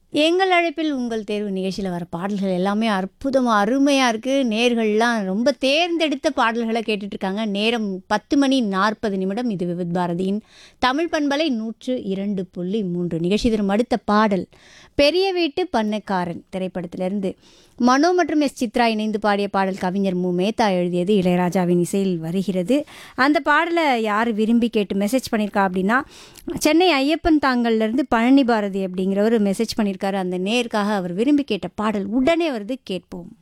எங்கள் அழைப்பில் உங்கள் தேர்வு நிகழ்ச்சியில் வர பாடல்கள் எல்லாமே அற்புதமாக அருமையாக இருக்குது நேர்கள்லாம் ரொம்ப தேர்ந்தெடுத்த பாடல்களை கேட்டுட்டு இருக்காங்க நேரம் பத்து மணி நாற்பது நிமிடம் இது விவித் பாரதியின் தமிழ் பண்பலை நூற்று இரண்டு புள்ளி மூன்று நிகழ்ச்சி தரும் அடுத்த பாடல் பெரிய வீட்டு பண்ணக்காரன் திரைப்படத்திலிருந்து மனோ மற்றும் எஸ் சித்ரா இணைந்து பாடிய பாடல் கவிஞர் மு மேத்தா எழுதியது இளையராஜாவின் இசையில் வருகிறது அந்த பாடலை யார் விரும்பி கேட்டு மெசேஜ் பண்ணியிருக்கா அப்படின்னா சென்னை ஐயப்பன் தாங்கல்லேருந்து பழனி பாரதி அப்படிங்கிறவர் மெசேஜ் பண்ணியிருக்காரு அந்த நேருக்காக அவர் விரும்பி கேட்ட பாடல் உடனே வருது கேட்போம்